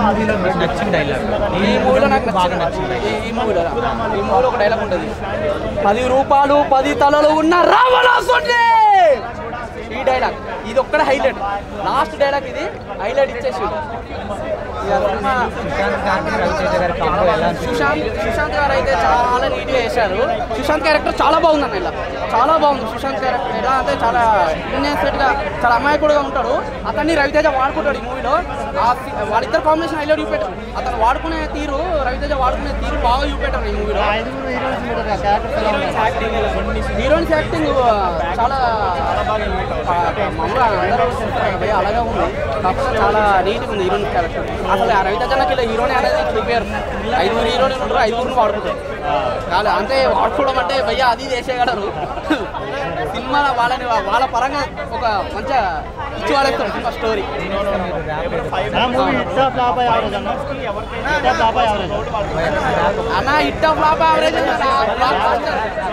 మూవీలో మీకు నచ్చిన డైలాగ్ ఈ మూవీలో నాకు బాగా నచ్చింది ఈ- ఈ మూవీలో ఈ మూవీలో ఒక డైలాగ్ ఉంటుంది పది రూపాయలు పది తలలు ఉన్న రావణాసుడి ఈ డైలాగ్ ఇది ఒక్కడ హైలైట్ లాస్ట్ డైలాగ్ ఇది హైలైట్ ఇచ్చేసి సుశాంత్ గారికి రవితేజ గారి కాంబో ఎలా అనిపించింది సుశాంత్ సుశాంత్ గారు అయితే చాలా నీట్గా చేశారు సుశాంత్ క్యారెక్టర్ చాలా బాగుంది అన్న ఇలా చాలా బాగుంది సుశాంత్ క్యారెక్టర్ ఎలా అంటే చాలా innocent గా చాలా అమాయకుడుగా ఉంటాడు అతన్ని రవితేజ వాడుకుంటాడు ఈ మూవీలో ఆ సి- వాళ్ళిద్దరు కాంబినేషన్ హైలైట్ చూపెట్టారు అతను వాడుకునే తీరు రవితేజ వాడుకునే తీరు బాగా చూపెట్టారు ఈ మూవీలో హీరోయిన్స్ యాక్టింగ్ చాలా మామూలుగా అందరూ చూస్తారు కదా, భయ్య అలాగే ఉంది కాకపోతే చాలా నీట్గా ఉంది హీరోయిన్ క్యారెక్టర్ అసలు ఆ రవితేజ నాకు ఇలా హీరోని అనేది ప్రిపేర్ ఐదుగురు హీరోయిన్ ఉంటారు ఐదుగురిని వాడుకుంటారు కాదు అంతే వాడుకోవడం అంటే భయ్య అది చేసేయగలరు సినిమా వాళ్ళని వాళ్ళ పరంగా ఒక మంచిగా ఇచ్చి వాళ్ళేస్తారు సినిమా స్టోరీ అన్న hit of flop average black